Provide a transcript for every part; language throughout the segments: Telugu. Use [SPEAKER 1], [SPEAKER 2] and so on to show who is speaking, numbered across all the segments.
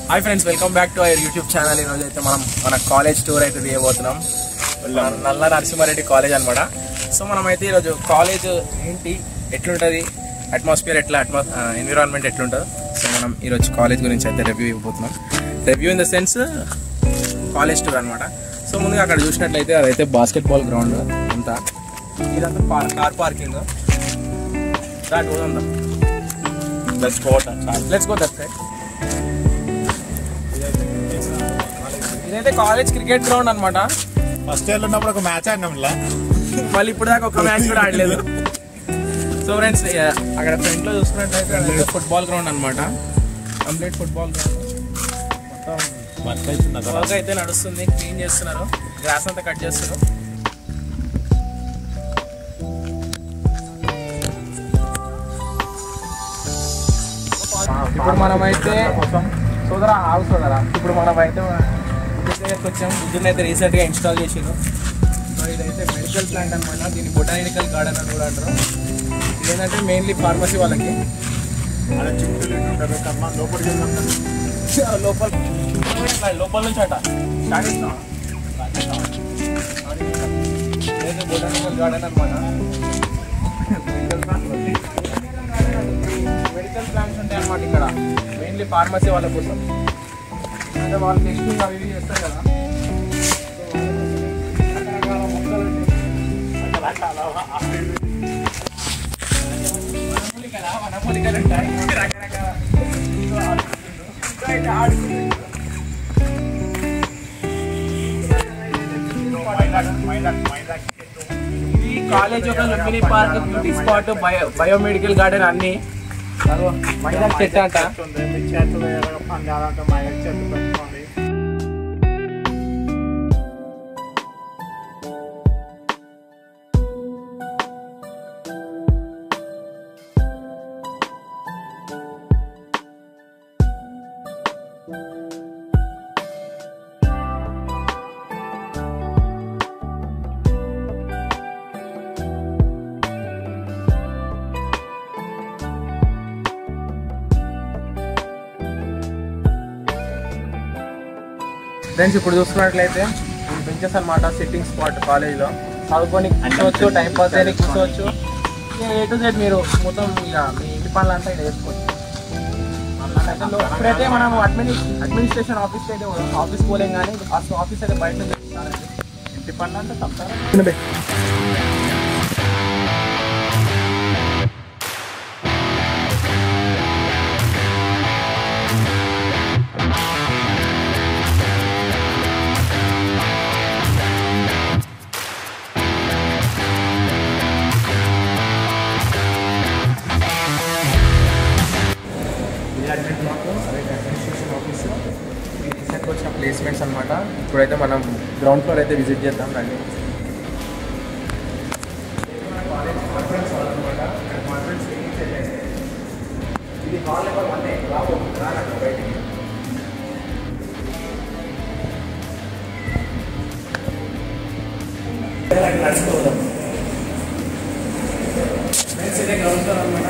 [SPEAKER 1] Hi friends welcome back to our YouTube channel ఈరోజు అయితే మనం మన కాలేజ్ టూర్ అయితే తీయబోతున్నాం మన నల్ల నరసింహారెడ్డి కాలేజ్ అనమాట సో మనం అయితే ఈరోజు కాలేజ్ ఏంటి ఎట్లుంటుంది అట్మాస్ఫియర్ ఎట్లా అట్మా ఎన్విరాన్మెంట్ ఎట్లుంటుందో సో మనం ఈరోజు కాలేజ్ గురించి అయితే రివ్యూ ఇవ్వబోతున్నాం review in the sense college tour అనమాట సో ముందుగా అక్కడ చూసినట్లయితే అదైతే బాస్కెట్బాల్ గ్రౌండ్ అంతా ఇదంతా పార్ కార్ పార్కింగ్ దాట్ పోదాం
[SPEAKER 2] Let's go.
[SPEAKER 1] Let's go that side ఇదైతే కాలేజ్ క్రికెట్ గ్రౌండ్ అనమాట
[SPEAKER 2] ఫస్ట్ ఇయర్ ఉన్నప్పుడు ఒక మ్యాచ్ ఆడినాం ఇలా
[SPEAKER 1] మళ్ళీ ఇప్పుడు దాకా ఒక మ్యాచ్ కూడా ఆడలేదు సో ఫ్రెండ్స్ అక్కడ ఫ్రంట్ లో చూసుకున్నట్లయితే ఫుట్బాల్ గ్రౌండ్ అనమాట కంప్లీట్ ఫుట్బాల్ గ్రౌండ్
[SPEAKER 2] వర్క్ అవుతుంది అక్కడ
[SPEAKER 1] వర్క్ అయితే నడుస్తుంది క్లీన్ చేస్తున్నారు గ్రాస్ అంతా కట్ చేస్తున్నారు ఇప్పుడు మనమైతే సోదరా ఆగు సోదరా ఇప్పుడు మనమైతే దగ్గరికి వచ్చాం బుద్ధుని అయితే రీసెంట్గా ఇన్స్టాల్ చేసిండ్రు సో ఇదైతే మెడికల్ ప్లాంట్ అనమాట దీన్ని బొటానికల్ గార్డెన్ అని కూడా అంటారు ఇదేంటంటే మెయిన్లీ ఫార్మసీ వాళ్ళకి
[SPEAKER 2] అలా చింతలు ఉంటారు కర్మ లోపలికి వెళ్దాం
[SPEAKER 1] లోపల లోపల నుంచి అట స్టార్ట్ చేసినావా? ఇదైతే బొటానికల్ గార్డెన్ అనమాట మెడికల్ ప్లాంట్స్ ఉంటాయి అనమాట ఇక్కడ మెయిన్లీ ఫార్మసీ వాళ్ళ కోసం అంటే వాళ్ళు టెస్టింగ్ అవి ఇవి చేస్తారు కదా సో వాళ్ళ కోసం రకరకాల మొక్కలు ఉంటాయి. వనమూలికలా? వనమూలికలు ఉంటాయి రకరకాల ఇంకా ఆడుకుంటుండ్రు. ఇంకా అయితే ఆడుకుంటుండ్రు. ఇది కాలేజ్ ఒక Lumbini park beauty spot bio biomedical garden అన్ని మైదా చెట్టు అంట
[SPEAKER 2] మీ చేతులు ఎలాగ పని కావాలంటే మా చేతులు పెట్టుకోండి
[SPEAKER 1] ఫ్రెండ్స్ ఇప్పుడు చూసుకున్నట్లయితే ఇది బెంచెస్ అనమాట సిట్టింగ్ స్పాట్ కాలేజ్లో చదువుకొని కూర్చోవచ్చు టైం పాస్ అయ్యి కూర్చోవచ్చు ఏ టు జెడ్ మీరు మొత్తం ఇక మీ ఇంటి పనులంతా ఇక్కడ చేసుకోవచ్చు అసలు ఇప్పుడైతే మనం అడ్మిని అడ్మినిస్ట్రేషన్ ఆఫీస్కి అయితే ఆఫీస్ పోలేం కానీ అసలు ఆఫీస్ అయితే బయట నుంచి ఇస్తారండి.
[SPEAKER 2] ఇంటి పనులు అంటే తప్ప
[SPEAKER 1] రీసెంట్గా వచ్చిన ప్లేస్మెంట్స్ అనమాట ఇప్పుడైతే మనం గ్రౌండ్ ఫ్లోర్ అయితే విజిట్ చేద్దాం రండి ఇది హాల్ నెంబర్ వన్ రాబో రానట్టు బయటికి నడుచుకోవడం ఫ్రెండ్స్ ఇదే గ్రౌండ్ ఫ్లోర్ అనమాట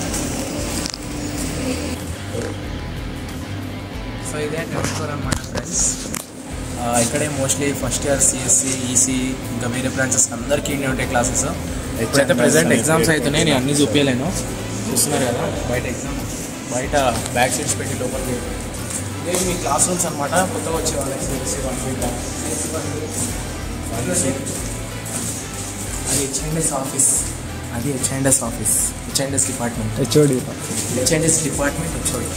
[SPEAKER 1] సో ఇదే గ్రౌండ్ ఫ్లోర్ అనమాట ఫ్రెండ్స్ ఇక్కడే mostly first year CSC EC ఇంకా వేరే బ్రాంచెస్ అందరికీ ఇన్ని ఉంటాయి క్లాసెస్ ఇప్పుడైతే ప్రెసెంట్ ఎగ్జామ్స్ అవుతున్నాయి నేను అన్నీ చూపించలేను చూస్తున్నారు కదా బయట ఎగ్జామ్ బయట బ్యాక్ సీట్స్ పెట్టి లోపలికి ఇదే మీ క్లాస్ రూమ్స్ అనమాట కొత్తగా వచ్చే వాళ్ళకి సిఎస్సి వన్ ఫీట్ అది హెచ్ఎండ్ఎస్ ఆఫీస్ అది H and S office H and S department
[SPEAKER 2] HOD
[SPEAKER 1] H and S department HOD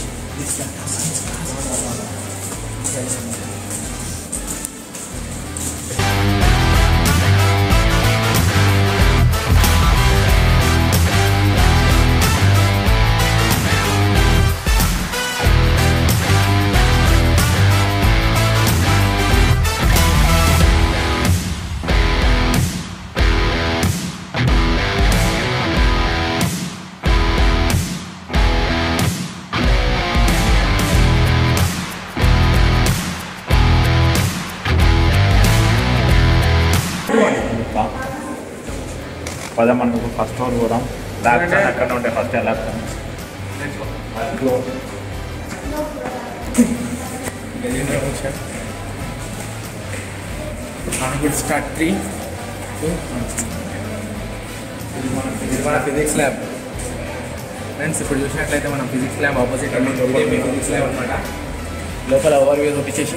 [SPEAKER 2] పదమని ఫస్ట్ ఫ్లోర్ పోదాం ల్యాప్టాప్ అక్కడ ఉంటే ఫస్ట్ ల్యాప్టాప్
[SPEAKER 1] గది ఇంట్రొడక్షన్ గుడ్ స్టార్ట్ త్రీ ఇది మన ఇది మన ఫిజిక్స్ ల్యాబ్ ఫ్రెండ్స్ ఇప్పుడు చూసినట్లయితే మనం ఫిజిక్స్ ల్యాబ్ ఆపోజిట్ ఇదే మీ ఫిజిక్స్ ల్యాబ్ అనమాట లోపల ఓవర్ వ్యూ చూపించేసి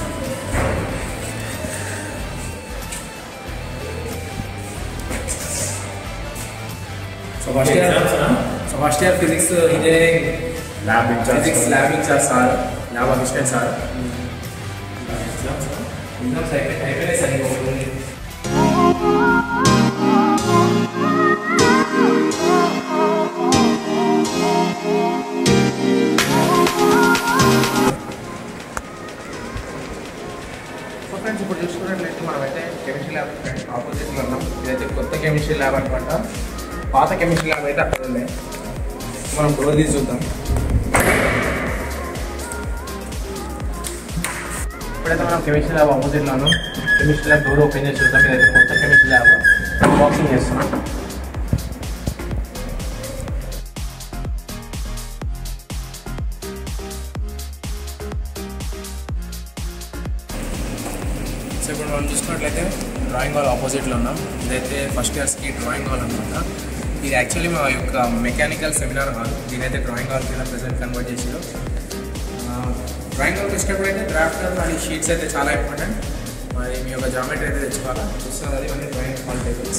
[SPEAKER 1] so first year so first year physics engineering
[SPEAKER 2] lab
[SPEAKER 1] physics lab incharge sir lab assistant sir exams అయిపోయి అయిపోయినాయి సార్ ఇంకొకటి ఉంది సో ఫ్రెండ్స్ ఇప్పుడు చూసుకున్నట్లయితే మనమైతే కెమిస్ట్రీ ల్యాబ్ ఆపోజిట్లో ఉన్నాం ఇదైతే కొత్త కెమిస్ట్రీ ల్యాబ్ అనమాట పాత కెమిస్ట్రీ ల్యాబ్ అయితే అక్కడ ఉంది మనం డోర్ తీసి చూద్దాం ఇప్పుడైతే మనం కెమిస్ట్రీ ల్యాబ్ ఆపోజిట్లో ఉన్నాం కెమిస్ట్రీ ల్యాబ్ డోర్ ఓపెన్ చేసి చూద్దాం ఇదైతే కొత్త కెమిస్ట్రీ ల్యాబ్ బాక్సింగ్ చేస్తున్నాం సో ఇప్పుడు మనం చూసుకున్నట్లయితే డ్రాయింగ్ హాల్ ఆపోజిట్లో ఉన్నాం ఇదైతే ఫస్ట్ ఇయర్స్కి డ్రాయింగ్ హాల్ అనమాట ఇది యాక్చువల్లీ మా యొక్క మెకానికల్ సెమినార్ హాల్ దీనైతే డ్రాయింగ్ హాల్ కింద ప్రజెంట్ కన్వర్ట్ చేసారు డ్రాయింగ్ హాల్కి వచ్చినప్పుడు అయితే డ్రాఫ్టర్ మరి షీట్స్ అయితే చాలా ఇంపార్టెంట్ మరి మీ యొక్క జామెట్రీ అయితే తెచ్చుకోవాలా చూస్తున్నారు అది మళ్ళీ drawing hall tables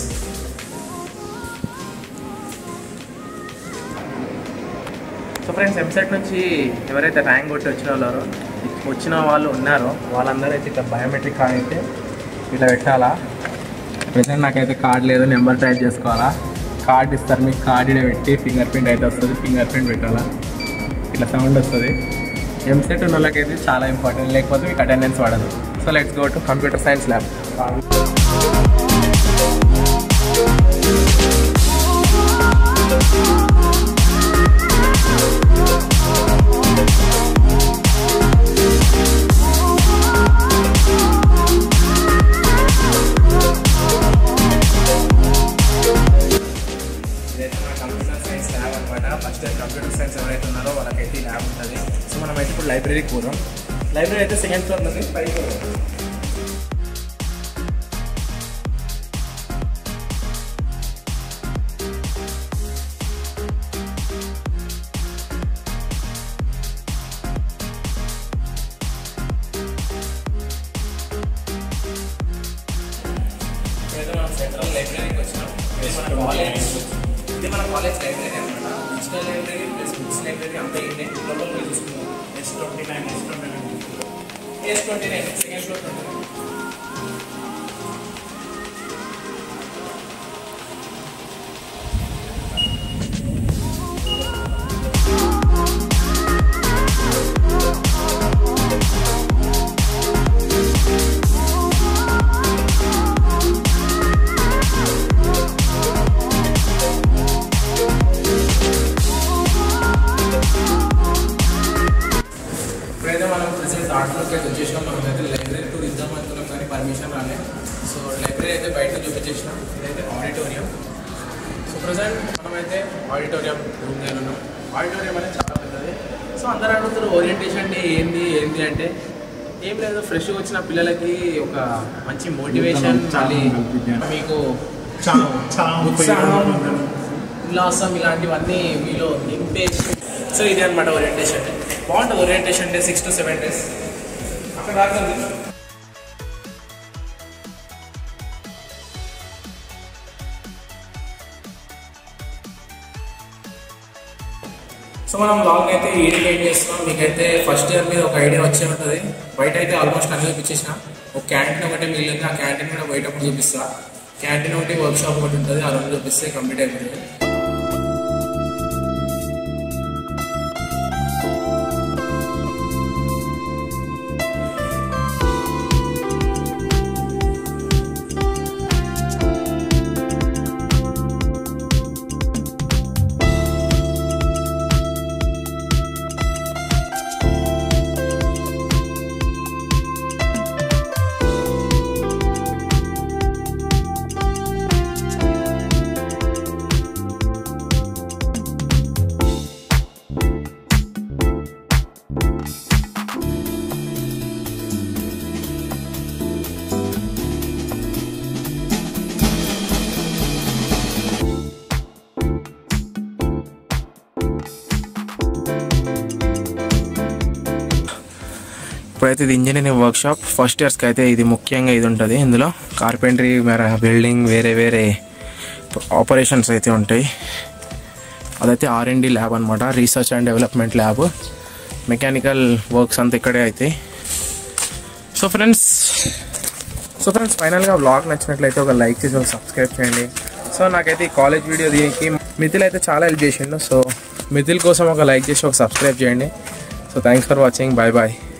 [SPEAKER 1] so friends EAMCET నుంచి ఎవరైతే ర్యాంక్ కొట్టి వచ్చిన వాళ్ళు వచ్చిన వాళ్ళు ఉన్నారో వాళ్ళందరూ అయితే ఇట్లా బయోమెట్రిక్ కార్డ్ అయితే ఇట్లా పెట్టాలా ప్రజెంట్ నాకైతే కార్డ్ లేదు నెంబర్ టైప్ చేసుకోవాలా కార్డ్ ఇస్తారు మీకు కార్డ్ ఇక్కడ పెట్టి ఫింగర్ ప్రింట్ అయితే వస్తుంది ఫింగర్ ప్రింట్ పెట్టాలా ఇట్లా సౌండ్ వస్తుంది ఎంసెట్ ఉన్న వాళ్ళకైతే చాలా ఇంపార్టెంట్ లేకపోతే మీకు అటెండెన్స్ పడదు so let's go to computer science lab ఇదైతే మన కంప్యూటర్ సైన్స్ ల్యాబ్ అనమాట ఫస్ట్ ఇయర్ కంప్యూటర్ సైన్స్ ఎవరైతే ఉన్నారో వాళ్ళకైతే ఈ ల్యాబ్ ఉంటుంది సో మనం అయితే ఇప్పుడు లైబ్రరీకి పోదాం లైబ్రరీ అయితే సెకండ్ ఫ్లోర్ ఉంది పైకి పోదాం ఇప్పుడైతే మనం సెంట్రల్ లైబ్రరీకి వచ్చినాం ఇది మన కాలేజ్ ఇది మన కాలేజ్ లైబ్రరీ అనమాట digital library plus books library అంతా ఇండే లోపల పోయి చూసుకున్నాం S twenty nine S twenty nine S twenty nine second floor twenty nine ఇప్పుడైతే మనం ప్రెసెంట్ ఆర్ట్లోకి అయితే వచ్చేసినాం మనం అయితే లైబ్రరీ టూర్ ఇద్దాం అనుకున్నాం కానీ పర్మిషన్ రాలే సో లైబ్రరీ అయితే బయట చూపించేసినాం ఇదైతే ఆడిటోరియం సో ప్రజెంట్ మనమైతే ఆడిటోరియం రూమ్ దగ్గర ఉన్నాం ఆడిటోరియం అనేది చాలా పెద్దది సో అందరూ అడుగుతారు ఓరియంటేషన్ డే ఏంది ఏంది అంటే ఏం లేదు ఫ్రెష్గా వచ్చిన పిల్లలకి ఒక మంచి మోటివేషన్ మళ్ళీ మీకు ఉత్సాహం ఉల్లాసం ఇలాంటివన్నీ మీలో నింపేసి సో ఇది అనమాట ఓరియంటేషన్ డే బాగుంటుంది orientation day six to seven days అక్కడ దాకా ఉంది. సో మనం లాంగ్ అయితే ఈడీకి ఏం చేస్తున్నాం మీకైతే ఫస్ట్ ఇయర్ మీద ఒక ఐడియా వచ్చే ఉంటుంది బయట అయితే ఆల్మోస్ట్ అన్ని చూపించేసిన ఒక క్యాంటీన్ ఒకటి మిగిలింది ఆ క్యాంటీన్ కూడా బయట ఒకటి చూపిస్తా క్యాంటీన్ ఒకటి వర్క్ షాప్ ఒకటి ఉంటుంది ఆ రెండు చూపిస్తే కంప్లీట్ అయిపోతుంది ఇప్పుడైతే ఇది ఇంజనీరింగ్ వర్క్షాప్ ఫస్ట్ ఇయర్స్కి అయితే ఇది ముఖ్యంగా ఇది ఉంటుంది ఇందులో కార్పెంటరీ మరి బిల్డింగ్ వేరే వేరే ఆపరేషన్స్ అయితే ఉంటాయి అదైతే ఆర్ అండ్ డి ల్యాబ్ అనమాట research and development lab mechanical works అంతా ఇక్కడే అవుతాయి సో ఫ్రెండ్స్ సో ఫ్రెండ్స్ ఫైనల్గా బ్లాగ్ నచ్చినట్లయితే ఒక లైక్ చేసి ఒక సబ్స్క్రైబ్ చేయండి సో నాకైతే ఈ కాలేజ్ వీడియో దీనికి మిథిల్ అయితే చాలా హెల్ప్ చేసిండు సో మిథిల్ కోసం ఒక లైక్ చేసి ఒక సబ్స్క్రైబ్ చేయండి so thanks for watching bye bye